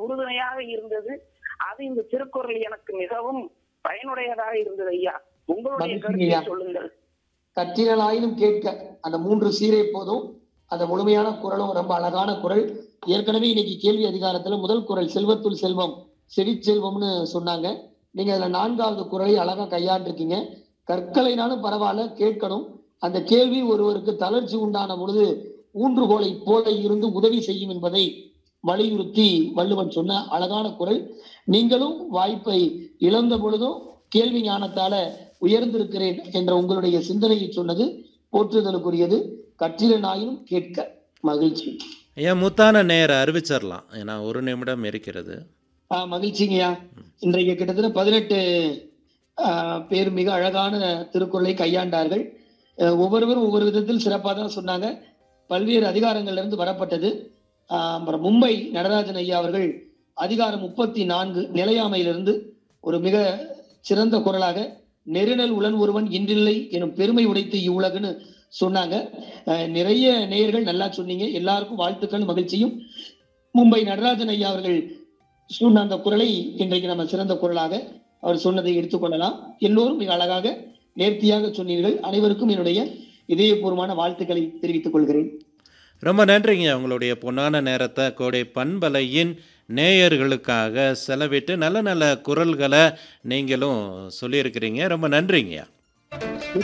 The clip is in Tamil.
உறுதுணையாக இருந்தது அது இந்த திருக்குறள் எனக்கு மிகவும் பயனுடையதாக இருந்தது ஐயா உங்களுடைய மகிழ்ச்சி கருத்தை ஐயா. சொல்லுங்கள் கற்றினலாயினும் கேட்க அந்த மூன்று சீரை போதும் அந்த முழுமையான குரலும் ரொம்ப அழகான குரல் ஏற்கனவே இன்னைக்கு கேள்வி அதிகாரத்துல முதல் குரல் செல்வத்துள் செல்வம் செவிச்செல்வம்னு சொன்னாங்க நீங்க அதுல நான்காவது குரலை அழகா கையாண்டிருக்கீங்க கற்களைனாலும் பரவாயில்ல கேட்கணும் அந்த கேள்வி ஒருவருக்கு தளர்ச்சி உண்டான பொழுது ஊன்றுகோலை போல இருந்து உதவி செய்யும் என்பதை வலியுறுத்தி வள்ளுவன் சொன்ன அழகான குரல் நீங்களும் வாய்ப்பை இழந்த பொழுதும் கேள்வி ஞானத்தால உயர்ந்திருக்கிறேன் என்ற உங்களுடைய சிந்தனையை சொன்னது போற்றுதலுக்குரியது கற்றிலனாயினும் கேட்க மகிழ்ச்சி ஐயா முத்தான நேர அறிவிச்சிடலாம் ஏன்னா ஒரு நிமிடம் இருக்கிறது ஆ மகிழ்ச்சிங்கய்யா இன்றைக்கு கிட்டத்தட்ட பதினெட்டு பேர் மிக அழகான திருக்குறளை கையாண்டார்கள் அஹ், ஒவ்வொருவரும் ஒவ்வொரு விதத்தில் சிறப்பாக தான் சொன்னாங்க பல்வேறு அதிகாரங்கள்ல இருந்து வரப்பட்டது ஆஹ், அப்புறம் மும்பை நடராஜன் ஐயா அவர்கள் அதிகாரம் முப்பத்தி நான்கு நிலையாமையிலிருந்து ஒரு மிக சிறந்த குரலாக நெருநல் உளன் ஒருவன் இன்றில்லை எனும் பெருமை உடைத்து இவ்வுலகுன்னு சொன்னாங்க அஹ், நிறைய நேயர்கள் நல்லா சொன்னீங்க எல்லாருக்கும் வாழ்த்துக்கள் மகிழ்ச்சியும் மும்பை நடராஜன் ஐயா அவர்கள் சொன்ன அந்த குரலை இன்றைக்கு நம்ம சிறந்த குரலாக அவர் சொன்னதை எடுத்துக்கொள்ளலாம் எல்லோரும் மிக அழகாக நேர்த்தியாக சொன்னீர்கள் அனைவருக்கும் என்னுடைய இதயபூர்வமான வாழ்த்துக்களை தெரிவித்துக் கொள்கிறேன் ரொம்ப நன்றிங்க உங்களுடைய பொன்னான நேரத்தை கோடை பண்பலையின் நேயர்களுக்காக செலவிட்டு நல்ல நல்ல குரல்களை நீங்களும் சொல்லியிருக்கிறீங்க ரொம்ப நன்றிங்கய்யா